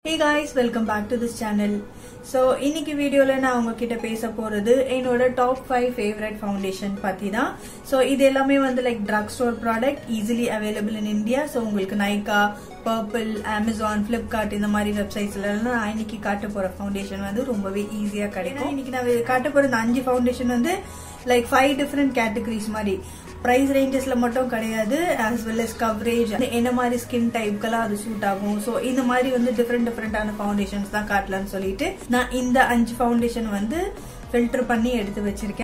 hey guys welcome back to this channel so இன்னைக்கு வீடியோவில் நான் உங்ககிட்ட பேச போகிறது என்னோட டாப் ஃபைவ் ஃபேவரட் ஃபவுண்டேஷன் பற்றி தான் ஸோ இது எல்லாமே வந்து like drug store product easily available in India so உங்களுக்கு நைகா பர்பிள் அமேசான் ஃப்ளிப்கார்ட் இந்த மாதிரி வெப்சைட்ஸ்லாம் நான் இன்னைக்கு காட்ட போகிற ஃபவுண்டேஷன் வந்து ரொம்பவே ஈஸியாக கிடைக்கும் இன்னைக்கு நான் காட்ட போகிற இந்த அஞ்சு ஃபவுண்டேஷன் வந்து லைக் ஃபைவ் டிஃப்ரெண்ட் கேட்டகரிஸ் மாதிரி ப்ரைஸ் ரேஞ்சஸ்ல மட்டும் கிடையாது ஆஸ் வெல் அஸ் கவரேஜ் என்ன மாதிரி ஸ்கின் டைப்க்கெல்லாம் அது சூட் ஆகும் ஸோ இந்த மாதிரி வந்து டிஃப்ரெண்ட் டிஃப்ரெண்டான ஃபவுண்டேஷன்ஸ் தான் காட்டலாம்னு சொல்லிட்டு நான் இந்த அஞ்சு ஃபவுண்டேஷன் வந்து ஃபில்டர் பண்ணி எடுத்து வச்சிருக்கேன்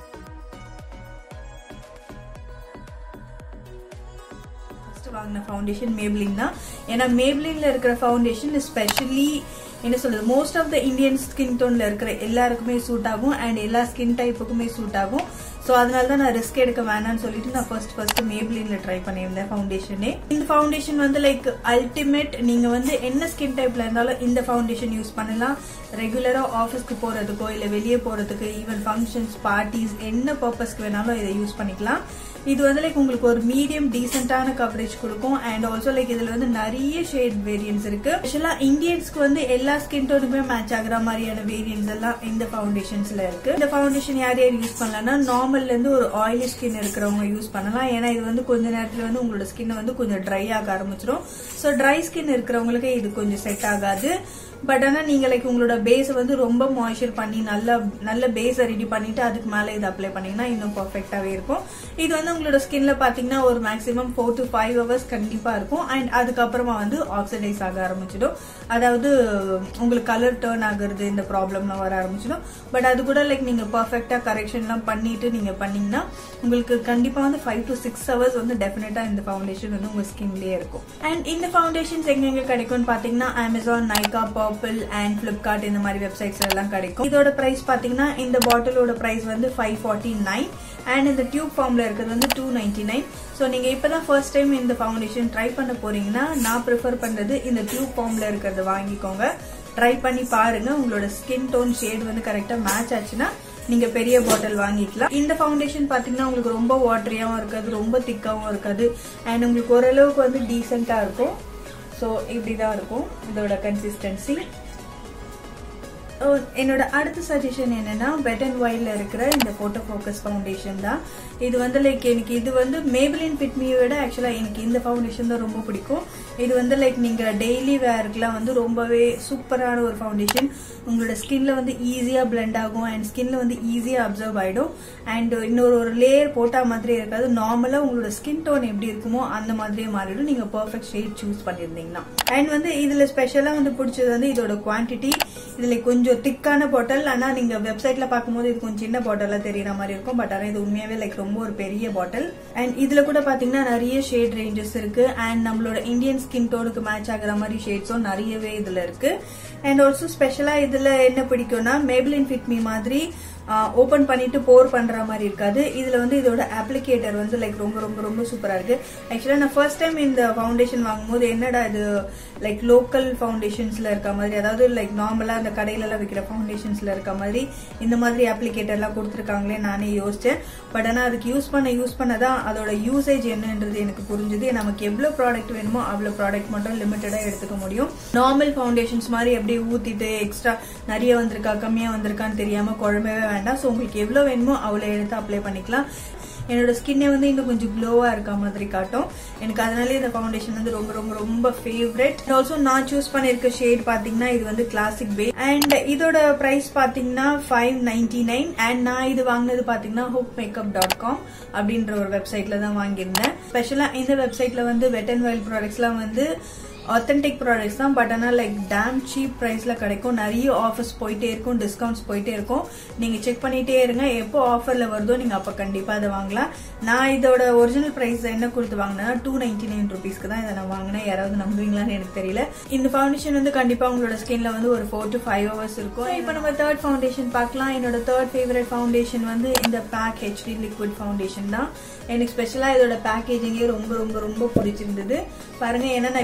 ஃபர்ஸ்ட் வாங்கின ஃபவுண்டேஷன் மேப்ளின் தான் ஏன்னா மேப்ளின்ல இருக்கிற ஃபவுண்டேஷன் ஸ்பெஷலி என்ன சொல்றது most of the Indian skin டோன்ல இருக்கிற எல்லாருக்குமே சூட் ஆகும் அண்ட் எல்லா ஸ்கின் டைப்புக்குமே சூட் ஆகும் ஸோ அதனால தான் நான் ரிஸ்க் எடுக்க வேணாம்னு சொல்லிட்டு நான் ஃபர்ஸ்ட் ஃபர்ஸ்ட் மேப்ளின்ல ட்ரை பண்ணியிருந்தேன் ஃபவுண்டேஷனே இந்த ஃபவுண்டேஷன் வந்து லைக் அல்டிமேட் நீங்க வந்து என்ன ஸ்கின் டைப்ல இருந்தாலும் இந்த ஃபவுண்டேஷன் யூஸ் பண்ணலாம் ரெகுலரா ஆஃபீஸ்க்கு போறதுக்கோ இல்ல வெளியே போறதுக்கு ஈவன் ஃபங்க்ஷன்ஸ் பார்ட்டிஸ் என்ன பர்பஸ்க்கு வேணாலும் இதை யூஸ் பண்ணிக்கலாம் இது வந்து லைக் உங்களுக்கு ஒரு மீடியம் டீசென்டான கவரேஜ் கொடுக்கும் அண்ட் ஆல்சோ லைக் இதுல வந்து நிறைய ஷேட் வேரியன்ஸ் இருக்கு ஸ்பெஷலா இந்தியன்ஸ்க்கு வந்து எல்லா ஸ்கின் டோனுமே மேட்ச் ஆகுற மாதிரியான வேரியன்ஸ் எல்லாம் இந்த ஃபவுண்டேஷன்ஸ்ல இருக்கு இந்த ஃபவுண்டேஷன் யார் யார் யூஸ் பண்ணலாம்னா நார்மல்ல இருந்து ஒரு ஆயிலி ஸ்கின் இருக்கிறவங்க யூஸ் பண்ணலாம் ஏன்னா இது வந்து கொஞ்ச நேரத்துல வந்து உங்களோட ஸ்கின் வந்து கொஞ்சம் ட்ரை ஆக ஆரம்பிச்சிடும் ஸோ ட்ரை ஸ்கின் இருக்கிறவங்களுக்கு இது கொஞ்சம் செட் ஆகாது பட் ஆனால் நீங்கள் லைக் உங்களோட பேஸை வந்து ரொம்ப மாய்ச்சர் பண்ணி நல்ல நல்ல பேஸை ரெடி பண்ணிட்டு அதுக்கு மேலே இது அப்ளை பண்ணீங்கன்னா இன்னும் பர்ஃபெக்டாகவே இருக்கும் இது வந்து உங்களோட ஸ்கின்ல பார்த்தீங்கன்னா ஒரு maximum four to five hours கண்டிப்பாக இருக்கும் அண்ட் அதுக்கப்புறமா வந்து ஆக்சிடைஸ் ஆக ஆரம்பிச்சிடும் அதாவது உங்களுக்கு கலர் டேர்ன் ஆகுறது இந்த ப்ராப்ளம்லாம் வர ஆரம்பிச்சிடும் பட் அது கூட லைக் நீங்கள் பர்ஃபெக்டாக கரெக்ஷன்லாம் பண்ணிட்டு நீங்கள் பண்ணீங்கன்னா உங்களுக்கு கண்டிப்பாக வந்து ஃபைவ் டு சிக்ஸ் ஹவர்ஸ் வந்து டெஃபினட்டாக இந்த ஃபவுண்டேஷன் வந்து உங்கள் ஸ்கின்லேயே இருக்கும் அண்ட் இந்த ஃபவுண்டேஷன்ஸ் எங்கெங்க கிடைக்கும்னு பார்த்தீங்கன்னா அமேசான் நைகா பர்பிள் அண்ட் பிளிப்கார்ட் இந்த மாதிரி வெப்சைட்ஸ் எல்லாம் கிடைக்கும் இதோட பிரைஸ் பாத்தீங்கன்னா இந்த பாட்டிலோட பிரைஸ் வந்து ஃபைவ் ஃபார்ட்டி நைன் அண்ட் இந்த டியூப் ஃபார்ம்ல இருக்கிறது வந்து டூ நைன்டி நைன் ஸோ நீங்க இப்பதான் ஃபர்ஸ்ட் டைம் இந்த ஃபவுண்டேஷன் ட்ரை பண்ண போறீங்கன்னா நான் ப்ரிஃபர் பண்றது இந்த டியூப் ஃபார்ம்ல இருக்கிறத வாங்கிக்கோங்க ட்ரை பண்ணி பாருங்க உங்களோட ஸ்கின் டோன் ஷேட் வந்து கரெக்டா மேட்ச் ஆச்சுன்னா நீங்க பெரிய பாட்டில் வாங்கிக்கலாம் இந்த ஃபவுண்டேஷன் பாத்தீங்கன்னா உங்களுக்கு ரொம்ப வாட்டரியாவும் இருக்காது ரொம்ப திக்காவும் இருக்காது அண்ட் உங்களுக்கு ஓரளவுக்கு வந்து டீசெண்டா இருக்கும் ஸோ இப்படி தான் இருக்கும் இதோட கன்சிஸ்டன்சி என்னோட அடுத்த சஜஷன் என்னன்னா வெட் அண்ட் ஒயிட்ல இருக்கிற இந்த போட்டோ ஃபோக்கஸ் ஃபவுண்டேஷன் தான் இது வந்து லைக் எனக்கு இது வந்து மேபிளின் ஃபிட்மியை விட ஆக்சுவலா எனக்கு இந்த ஃபவுண்டேஷன் தான் ரொம்ப பிடிக்கும் இது வந்து லைக் நீங்க டெய்லி வேர்க்குலாம் வந்து ரொம்பவே சூப்பரான ஒரு ஃபவுண்டேஷன் உங்களோட ஸ்கின்ல வந்து ஈஸியா பிளெண்ட் ஆகும் அண்ட் ஸ்கின்ல வந்து ஈஸியா அப்சர்வ் ஆயிடும் அண்ட் இன்னொரு ஒரு லேயர் போட்டா மாதிரியே இருக்காது நார்மலா உங்களோட ஸ்கின் டோன் எப்படி இருக்குமோ அந்த மாதிரியே மாறிடும் நீங்க பர்ஃபெக்ட் ஷேட் சூஸ் பண்ணிருந்தீங்கன்னா அண்ட் வந்து இதுல ஸ்பெஷலா வந்து பிடிச்சது வந்து இதோட குவான்டிட்டி இதுல கொஞ்சம் திக்கான பாட்டில் ஆனா நீங்க வெப்சைட்ல பார்க்கும்போது இது கொஞ்சம் சின்ன பாட்டிலா தெரியற மாதிரி இருக்கும் பட் ஆனா இது உண்மையாவே லைக் ரொம்ப ஒரு பெரிய பாட்டில் அண்ட் இதுல கூட பாத்தீங்கன்னா நிறைய ஷேட் ரேஞ்சஸ் இருக்கு அண்ட் நம்மளோட இந்தியன் ஸ்கின் டோனுக்கு மேட்ச் ஆகுற மாதிரி ஷேட்ஸும் நிறையவே இதுல இருக்கு அண்ட் ஆல்சோ ஸ்பெஷலா இதுல என்ன பிடிக்கும்னா மேபிளின் ஃபிட்மி மாதிரி ஓபன் பண்ணிட்டு போர் பண்ற மாதிரி இருக்காது இதுல வந்து இதோட அப்ளிகேட்டர் வந்து லைக் ரொம்ப ரொம்ப ரொம்ப சூப்பரா இருக்கு ஆக்சுவலா நான் ஃபர்ஸ்ட் டைம் இந்த ஃபவுண்டேஷன் வாங்கும்போது என்னடா இது லைக் லோக்கல் ஃபவுண்டேஷன்ஸ்ல இருக்க மாதிரி அதாவது லைக் நார்மலா அந்த கடையில எல்லாம் விற்கிற ஃபவுண்டேஷன்ஸ்ல இருக்க மாதிரி இந்த மாதிரி அப்ளிகேட்டர் எல்லாம் கொடுத்துருக்காங்களே நானே யோசிச்சேன் பட் ஆனா அதுக்கு யூஸ் பண்ண யூஸ் பண்ணதான் அதோட யூசேஜ் என்னன்றது எனக்கு புரிஞ்சுது நமக்கு எவ்வளவு ப்ராடக்ட் வேணுமோ அவ்வளவு ப்ராடக்ட் மட்டும் லிமிட்டடா எடுத்துக்க முடியும் நார்மல் ஃபவுண்டேஷன்ஸ் மாதிரி அப்படியே ஊத்திட்டு எக்ஸ்ட்ரா நிறைய வந்திருக்கா கம்மியா வந்திருக்கான்னு தெரியாம குழம்பவே வேண்டாம் ஸோ உங்களுக்கு எவ்வளோ வேணுமோ அவ்வளோ எடுத்து அப்ளை பண்ணிக்கலாம் என்னோட ஸ்கின்னே வந்து இன்னும் கொஞ்சம் க்ளோவா இருக்க மாதிரி காட்டும் எனக்கு அதனாலே இந்த ஃபவுண்டேஷன் வந்து ரொம்ப ரொம்ப ரொம்ப ஃபேவரட் ஆல்சோ நான் சூஸ் பண்ணிருக்க ஷேட் பாத்தீங்கன்னா இது வந்து கிளாசிக் பே அண்ட் இதோட பிரைஸ் பாத்தீங்கன்னா ஃபைவ் நைன்டி நைன் அண்ட் நான் இது வாங்கினது பாத்தீங்கன்னா ஹோப் மேக்கப் டாட் காம் அப்படின்ற ஒரு வெப்சைட்ல தான் வாங்கியிருந்தேன் ஸ்பெஷலா இந்த வெப்சைட்ல வந்து வெட் அண்ட் வைல்ட் ப்ராடக்ட்ஸ்லாம் வந்து ஆத்தென்டிக் ப்ராடக்ட்ஸ் தான் பட் ஆனால் லைக் டேம் சீப் ப்ரைஸில் கிடைக்கும் நிறைய ஆஃபர்ஸ் போயிட்டே இருக்கும் டிஸ்கவுண்ட்ஸ் போயிட்டே இருக்கும் நீங்கள் செக் பண்ணிட்டே இருங்க எப்போ ஆஃபரில் வருதோ நீங்கள் அப்போ கண்டிப்பாக அதை வாங்கலாம் நான் இதோட ஒரிஜினல் ப்ரைஸ் என்ன கொடுத்து வாங்கினேன்னா டூ நைன்டி நைன் ருபீஸ்க்கு தான் இதை நான் வாங்கினேன் யாராவது நம்புவீங்களான்னு எனக்கு தெரியல இந்த ஃபவுண்டேஷன் வந்து கண்டிப்பாக உங்களோட ஸ்கின்ல வந்து ஒரு ஃபோர் டு ஃபைவ் ஹவர்ஸ் இருக்கும் இப்போ நம்ம தேர்ட் ஃபவுண்டேஷன் பார்க்கலாம் என்னோட தேர்ட் ஃபேவரட் ஃபவுண்டேஷன் வந்து இந்த பேக் ஹெச்டி லிக்விட் ஃபவுண்டேஷன் தான் எனக்கு ஸ்பெஷலாக இதோட பேக்கேஜிங்கே ரொம்ப ரொம்ப ரொம்ப பிடிச்சிருந்தது பாருங்க ஏன்னா நான் இப்போ வச்சிருக்க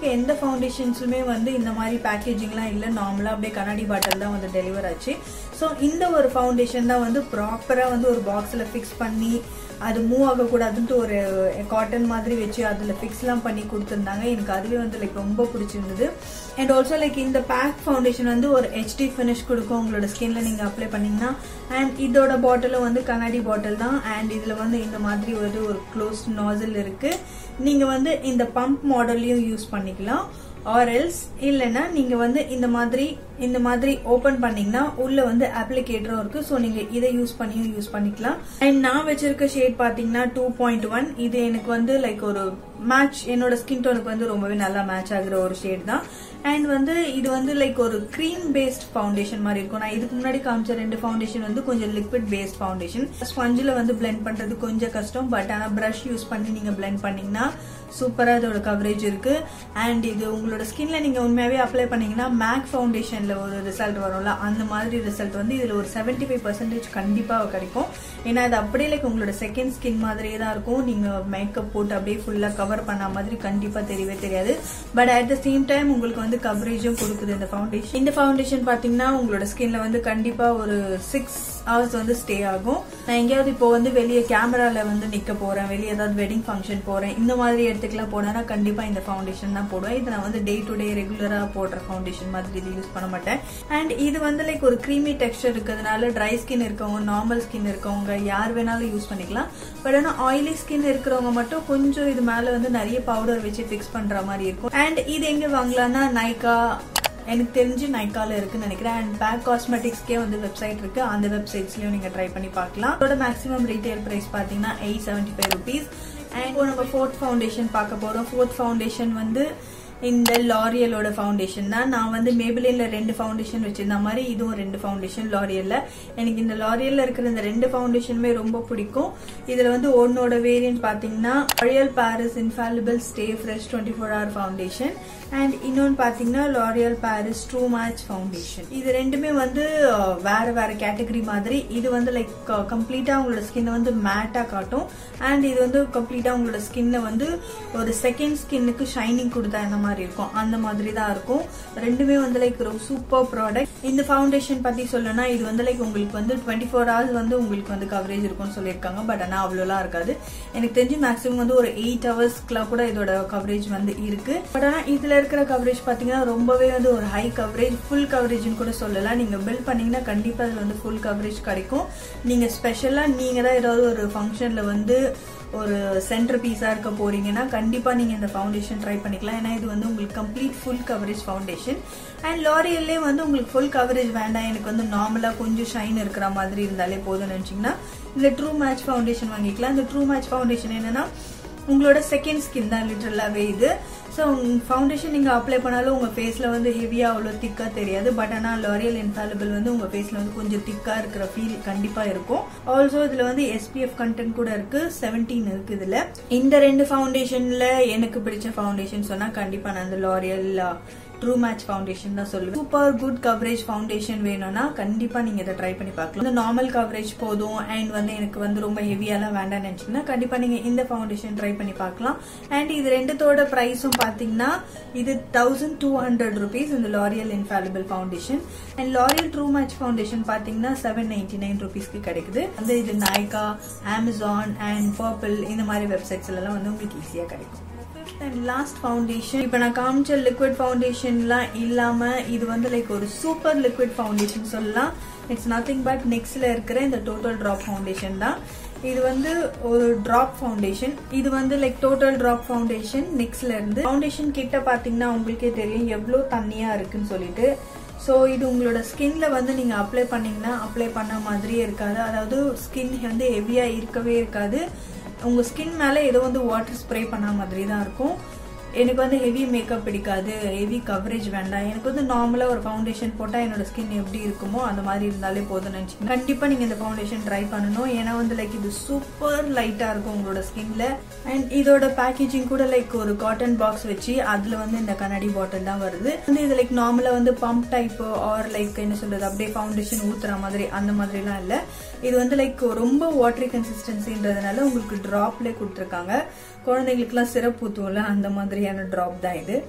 இருக்க எந்த ஃபவுண்டேஷன்ஸுமே வந்து இந்த மாதிரி பேக்கேஜிங்லாம் இல்லை நார்மலாக அப்படியே கண்ணாடி பாட்டில் தான் வந்து டெலிவர் ஆச்சு ஸோ இந்த ஒரு ஃபவுண்டேஷன் தான் வந்து ப்ராப்பராக வந்து ஒரு பாக்ஸில் ஃபிக்ஸ் பண்ணி அது மூவ் ஆகக்கூடாதுன்ட்டு ஒரு காட்டன் மாதிரி வச்சு அதில் ஃபிக்ஸ்லாம் பண்ணி கொடுத்துருந்தாங்க எனக்கு அதுவே வந்து லைக் ரொம்ப பிடிச்சிருந்தது அண்ட் ஆல்சோ லைக் இந்த பேக் ஃபவுண்டேஷன் வந்து ஒரு ஹெச்டி ஃபினிஷ் கொடுக்கும் உங்களோட ஸ்கின்ல நீங்கள் அப்ளை பண்ணீங்கன்னா அண்ட் இதோட பாட்டிலும் வந்து கண்ணாடி பாட்டில் தான் அண்ட் இதில் வந்து இந்த மாதிரி ஒரு ஒரு க்ளோஸ் நாசில் இருக்கு நீங்கள் வந்து இந்த பம்ப் மாடல்லையும் யூஸ் பண்ணிக்கலாம் ஆர் எல்ஸ் இல்லைன்னா நீங்க வந்து இந்த மாதிரி இந்த மாதிரி ஓபன் பண்ணீங்கன்னா உள்ள வந்து அப்ளிகேட்டரும் இருக்கு ஸோ நீங்க இதை யூஸ் பண்ணியும் யூஸ் பண்ணிக்கலாம் அண்ட் நான் வச்சிருக்க ஷேட் பாத்தீங்கன்னா டூ பாயிண்ட் ஒன் இது எனக்கு வந்து லைக் ஒரு மேட்ச் என்னோட ஸ்கின் டோனுக்கு வந்து ரொம்பவே நல்லா மேட்ச் ஆகுற ஒரு ஷேட் தான் அண்ட் வந்து இது வந்து லைக் ஒரு க்ரீம் பேஸ்ட் ஃபவுண்டேஷன் மாதிரி இருக்கும் நான் இதுக்கு முன்னாடி காமிச்ச ரெண்டு ஃபவுண்டேஷன் வந்து கொஞ்சம் லிக்விட் பேஸ்ட் ஃபவுண்டேஷன் ஸ்பஞ்சில் வந்து பிளெண்ட் பண்றது கொஞ்சம் கஷ்டம் பட் ஆனால் ப்ரஷ் யூஸ் பண்ணி நீங்க பிளெண்ட் பண்ணீங்கன்னா சூப்பராக இதோட கவரேஜ் இருக்கு அண்ட் இது உங்களோட ஸ்கின்ல நீங்க உண்மையாவே அப்ளை பண்ணீங்கன்னா மேக் ஃபவுண்டேஷன்ல ஒரு ரிசல்ட் வரும்ல அந்த மாதிரி ரிசல்ட் வந்து இதுல ஒரு செவன்டி ஃபைவ் பர்சன்டேஜ் கண்டிப்பா கிடைக்கும் ஏன்னா அது அப்படியே லைக் உங்களோட செகண்ட் ஸ்கின் மாதிரியே தான் இருக்கும் நீங்க மேக்கப் போட்டு அப்படியே ஃபுல்லா கவர் பண்ண மாதிரி கண்டிப்பா தெரியவே தெரியாது but at the same time உங்களுக்கு வந்து கவரேஜும் கொடுக்குது இந்த ஃபவுண்டேஷன் இந்த ஃபவுண்டேஷன் பாத்தீங்கன்னா உங்களோட ஸ்கின்ல வந்து கண்டிப்பா ஒரு சிக்ஸ் ஹவர்ஸ் வந்து ஸ்டே ஆகும் நான் எங்கேயாவது இப்போ வந்து வெளியே கேமரால வந்து நிக்க போறேன் வெளியே ஏதாவது வெட்டிங் ஃபங்க்ஷன் போறேன் இந்த மாதிரி இடத்துக்குலாம் போனேன்னா கண்டிப்பா இந்த ஃபவுண்டேஷன் தான் போடுவேன் இது நான் வந்து டே டு டே ரெகுலரா போடுற ஃபவுண்டேஷன் மாதிரி இது யூஸ் பண்ண மாட்டேன் அண்ட் இது வந்து லைக் ஒரு க்ரீமி டெக்ஸ்டர் இருக்கிறதுனால ட்ரை ஸ்கின் இருக்கவங்க நார்மல் ஸ்கின் இருக்கவங்க யார் வேணாலும் யூஸ் பண்ணிக்கலாம் பட் ஆனால் ஆயிலி ஸ்கின் இருக்கிறவங்க மட்டும் கொஞ்சம் இது மேல வந்து நிறைய பவுடர் வச்சு ஃபிக்ஸ் பண்ற மாதிரி இருக்கும் அண்ட் இது எங்க வாங்கலாம்னா நைகா எனக்கு தெரிஞ்சு நைக்கால இருக்குன்னு நினைக்கிறேன் அண்ட் பேக் காஸ்மெட்டிக்ஸ்க்கே வந்து வெப்சைட் இருக்கு அந்த வெப்சைட்ஸ்லயும் நீங்க ட்ரை பண்ணி பார்க்கலாம் அதோட மேக்ஸிமம் ரீட்டைல் பிரைஸ் பாத்தீங்கன்னா eight seventy five rupees and இப்போ நம்ம ஃபோர்த் ஃபவுண்டேஷன் பார்க்க போறோம் ஃபோர்த் ஃபவுண்டேஷன் வந்து இந்த லாரியலோட ஃபவுண்டேஷன் தான் நான் வந்து மேபிளின்ல ரெண்டு ஃபவுண்டேஷன் வச்சிருந்த மாதிரி இதுவும் ரெண்டு ஃபவுண்டேஷன் லாரியல்ல எனக்கு இந்த லாரியல்ல இருக்கிற இந்த ரெண்டு ஃபவுண்டேஷனுமே ரொம்ப பிடிக்கும் இதுல வந்து ஒன்னோட வேரியன்ட் பாத்தீங்கன்னா L'Oréal Paris infallible stay fresh twenty four hour foundation and இன்னொன்று பார்த்தீங்கன்னா L'Oréal Paris true match foundation இது ரெண்டுமே வந்து அஹ், வேற வேற கேட்டகரி மாதிரி இது வந்து லைக் கம்ப்ளீட்டா உங்களோட ஸ்கின்னை வந்து மேட்டா காட்டும் அண்ட் இது வந்து கம்ப்ளீட்டா உங்களோட ஸ்கின்னை வந்து ஒரு செகண்ட் ஸ்கின்னுக்கு ஷைனிங் கொடுத்தா என்ன மாதிரி இருக்கும் அந்த மாதிரி தான் இருக்கும் ரெண்டுமே வந்து லைக் ஒரு சூப்பர் ப்ராடக்ட் இந்த ஃபவுண்டேஷன் பத்தி சொல்லணும்னா இது வந்து லைக் உங்களுக்கு வந்து டுவெண்ட்டி ஃபோர் ஹவர்ஸ் வந்து உங்களுக்கு வந்து கவரேஜ் இருக்கும்னு சொல்லியிருக்காங்க பட் ஆனால் அவ்வளோலாம் இருக்காது எனக்கு தெரிஞ்சு மேக்ஸிமம் வந்து ஒரு எயிட் ஹவர்ஸ்க்குலாம் கூட இதோட கவரேஜ் வந்து இருக்கு பட் ஆனால் இதுல இருக்கிற கவரேஜ் பாத்தீங்கன்னா ரொம்பவே வந்து ஒரு ஹை கவரேஜ் ஃபுல் கவரேஜ்னு கூட சொல்லலாம் நீங்க பில் பண்ணீங்கன்னா கண்டிப்பா அதுல வந்து ஃபுல் கவரேஜ் கிடைக்கும் நீங்க ஸ்பெஷலா நீங்க தான் ஏதாவது ஒரு ஃபங்க்ஷன்ல வந்து ஒரு சென்டர் பீஸா இருக்க போறீங்கன்னா கண்டிப்பா நீங்க இந்த ஃபவுண்டேஷன் ட்ரை பண்ணிக்கலாம் ஏன்னா இது வந்து உங்களுக்கு complete full coverage foundation and லாரியல்லே வந்து உங்களுக்கு ஃபுல் கவரேஜ் வேண்டாம் எனக்கு வந்து நார்மலா கொஞ்சம் ஷைன் இருக்கிற மாதிரி இருந்தாலே போதும்னு நினைச்சீங்கன்னா இந்த ட்ரூ மேட்ச் ஃபவுண்டேஷன் வாங்கிக்கலாம் இந்த ட்ரூ மேட்ச் ஃபவுண்டேஷன் என்னன்னா உங்களோட செகண்ட் ஸ்கின் தான் லிட்டரலாகவே இது ஸோ ஃபவுண்டேஷன் நீங்கள் அப்ளை பண்ணாலும் உங்கள் ஃபேஸில் வந்து ஹெவியாக அவ்வளோ திக்காக தெரியாது பட் ஆனால் லாரியல் இன்ஃபாலிபிள் வந்து உங்கள் ஃபேஸில் வந்து கொஞ்சம் திக்காக இருக்கிற ஃபீல் கண்டிப்பாக இருக்கும் ஆல்சோ இதில் வந்து எஸ்பிஎஃப் கண்டென்ட் கூட இருக்கு செவன்டீன் இருக்கு இதில் இந்த ரெண்டு ஃபவுண்டேஷனில் எனக்கு பிடிச்ச ஃபவுண்டேஷன் சொன்னால் கண்டிப்பாக நான் அந்த லாரியல் ட்ரூ மேட்ச் ஃபவுண்டேஷன் தான் சொல்லுவேன் சூப்பர் குட் கவரேஜ் ஃபவுண்டேஷன் வேணும்னா கண்டிப்பா நீங்க இதை ட்ரை பண்ணி பார்க்கலாம் இந்த நார்மல் கவரேஜ் போதும் அண்ட் வந்து எனக்கு வந்து ரொம்ப ஹெவியாலாம் வேண்டாம்னு நினைச்சீங்கன்னா கண்டிப்பா நீங்க இந்த ஃபவுண்டேஷன் ட்ரை பண்ணி பார்க்கலாம் அண்ட் இது ரெண்டுத்தோட பிரைஸும் பாத்தீங்கன்னா இது தௌசண்ட் டூ ஹண்ட்ரட் ருபீஸ் இந்த L'Oréal infallible foundation and L'Oréal true match foundation பாத்தீங்கன்னா செவன் நைன்டி நைன் ருபீஸ்க்கு கிடைக்குது வந்து இது நாய்கா அமேசான் அண்ட் பர்பிள் இந்த மாதிரி வெப்சைட்ஸ்ல எல்லாம் வந்து உங்களுக்கு ஈஸியா கிடைக்கும் அண்ட் லாஸ்ட் ஃபவுண்டேஷன் இப்போ நான் காமிச்ச லிக்விட் ஃபவுண்டேஷன்லாம் இல்லாம இது வந்து லைக் ஒரு சூப்பர் லிக்விட் ஃபவுண்டேஷன் சொல்லலாம் இட்ஸ் நத்திங் பட் நெக்ஸ்ட்ல இருக்கிற இந்த டோட்டல் ட்ராப் ஃபவுண்டேஷன் தான் இது வந்து ஒரு டிராப் ஃபவுண்டேஷன் இது வந்து லைக் டோட்டல் டிராப் ஃபவுண்டேஷன் நெக்ஸ்ட்ல இருந்து ஃபவுண்டேஷன் கிட்ட பாத்தீங்கன்னா உங்களுக்கே தெரியும் எவ்வளோ தண்ணியா இருக்குன்னு சொல்லிட்டு ஸோ இது உங்களோட ஸ்கின்ல வந்து நீங்க அப்ளை பண்ணீங்கன்னா அப்ளை பண்ண மாதிரியே இருக்காது அதாவது ஸ்கின் வந்து ஹெவியா இருக்கவே இருக்காது உங்க ஸ்கின் மேல ஏதோ வந்து வாட்டர் ஸ்ப்ரே பண்ண மாதிரி தான் இருக்கும் எனக்கு வந்து ஹெவி மேக்கப் பிடிக்காது ஹெவி கவரேஜ் வேண்டாம் எனக்கு வந்து நார்மலா ஒரு ஃபவுண்டேஷன் போட்டா என்னோட ஸ்கின் எப்படி இருக்குமோ அந்த மாதிரி இருந்தாலே போதும்னு நினைச்சீங்க கண்டிப்பா நீங்க இந்த ஃபவுண்டேஷன் ட்ரை பண்ணணும் ஏன்னா வந்து லைக் இது சூப்பர் லைட்டா இருக்கும் உங்களோட ஸ்கின்ல அண்ட் இதோட பேக்கேஜிங் கூட லைக் ஒரு காட்டன் பாக்ஸ் வச்சு அதுல வந்து இந்த கண்ணாடி பாட்டில் தான் வருது வந்து இது லைக் நார்மலா வந்து பம்ப் டைப் ஆர் லைக் என்ன சொல்றது அப்படியே ஃபவுண்டேஷன் ஊத்துற மாதிரி அந்த மாதிரிலாம் இல்ல இது வந்து லைக் ரொம்ப வாட்டரி கன்சிஸ்டன்சின்றதுனால உங்களுக்கு டிராப்ல கொடுத்துருக்காங்க குழந்தைங்களுக்குலாம் சிறப்பு ஊத்துவோம்ல அந்த மாதிரியான டிராப் தான் இது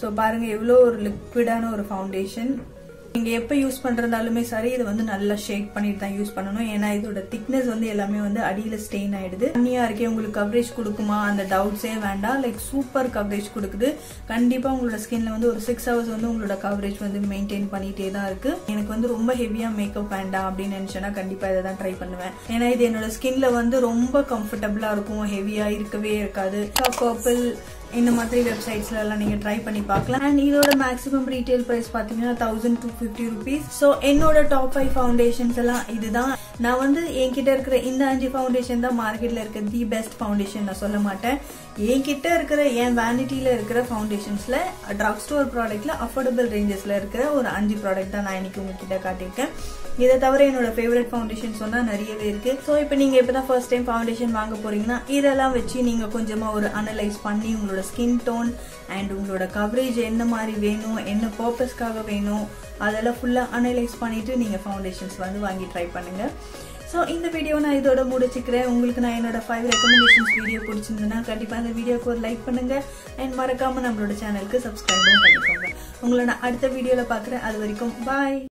ஸோ பாருங்க எவ்வளோ ஒரு லிக்விடான ஒரு ஃபவுண்டேஷன் நீங்க எப்ப யூஸ் பண்றதாலுமே சரி இது வந்து நல்லா ஷேக் பண்ணிட்டு தான் யூஸ் பண்ணணும் ஏன்னா இதோட திக்னஸ் வந்து எல்லாமே வந்து அடியில ஸ்டெயின் ஆயிடுது தண்ணியா இருக்கே உங்களுக்கு கவரேஜ் கொடுக்குமா அந்த டவுட்ஸே வேண்டாம் லைக் சூப்பர் கவரேஜ் கொடுக்குது கண்டிப்பா உங்களோட ஸ்கின்ல வந்து ஒரு சிக்ஸ் ஹவர்ஸ் வந்து உங்களோட கவரேஜ் வந்து மெயின்டைன் பண்ணிட்டே தான் இருக்கு எனக்கு வந்து ரொம்ப ஹெவியா மேக்கப் வேண்டாம் அப்படின்னு நினைச்சேன்னா கண்டிப்பா இதை தான் ட்ரை பண்ணுவேன் ஏன்னா இது என்னோட ஸ்கின்ல வந்து ரொம்ப கம்ஃபர்டபுளா இருக்கும் ஹெவியா இருக்கவே இருக்காது பர்பிள் இந்த மாதிரி வெப்சைட்ஸ்ல எல்லாம் நீங்க ட்ரை பண்ணி பார்க்கலாம் அண்ட் இதோட மேக்ஸிமம் ரீட்டைல் பிரைஸ் பாத்தீங்கன்னா thousand two fifty rupees so என்னோட டாப் ஃபைவ் ஃபவுண்டேஷன்ஸ் எல்லாம் இதுதான் நான் வந்து என்கிட்ட இருக்கிற இந்த அஞ்சு ஃபவுண்டேஷன் தான் மார்க்கெட்ல இருக்க தி பெஸ்ட் ஃபவுண்டேஷன் நான் சொல்ல மாட்டேன் என்கிட்ட இருக்கிற என் வேனிட்டியில இருக்கிற ஃபவுண்டேஷன்ஸ்ல ட்ரக் ஸ்டோர் ப்ராடக்ட்ல அஃபோர்டபுள் ரேஞ்சஸ்ல இருக்கிற ஒரு அஞ்சு ப்ராடக்ட் தான் நான் இன்னைக்கு உங்ககிட்ட காட்டியிருக்கேன் இதை தவிர என்னோட ஃபேவரட் ஃபவுண்டேஷன் சொன்னா நிறையவே இருக்கு ஸோ இப்போ நீங்க இப்பதான் ஃபர்ஸ்ட் டைம் ஃபவுண்டேஷன் வாங்க போறீங்கன்னா இதெல்லாம் வச்சு நீங்க கொஞ்சமா ஒரு அனலைஸ் பண்ணி உங்களோட ஸ்கின் டோன் அண்ட் உங்களோட கவரேஜ் என்ன மாதிரி வேணும் என்ன பர்பஸ்க்காக வேணும் அதெல்லாம் ஃபுல்லா அனலைஸ் பண்ணிட்டு நீங்க ஃபவுண்டேஷன்ஸ் வந்து வாங்கி ட்ரை பண்ணுங்க ஸோ இந்த வீடியோ நான் இதோட முடிச்சுக்கிறேன் உங்களுக்கு நான் என்னோட ஃபைவ் ரெக்கமெண்டேஷன்ஸ் வீடியோ பிடிச்சிருந்ததுன்னா கண்டிப்பாக அந்த வீடியோக்கு ஒரு லைக் பண்ணுங்க அண்ட் மறக்காம நம்மளோட சேனலுக்கு சப்ஸ்கிரைபும் பண்ணிக்கோங்க உங்களை நான் அடுத்த வீடியோவில் பார்க்குறேன் அது வரைக்கும் பாய்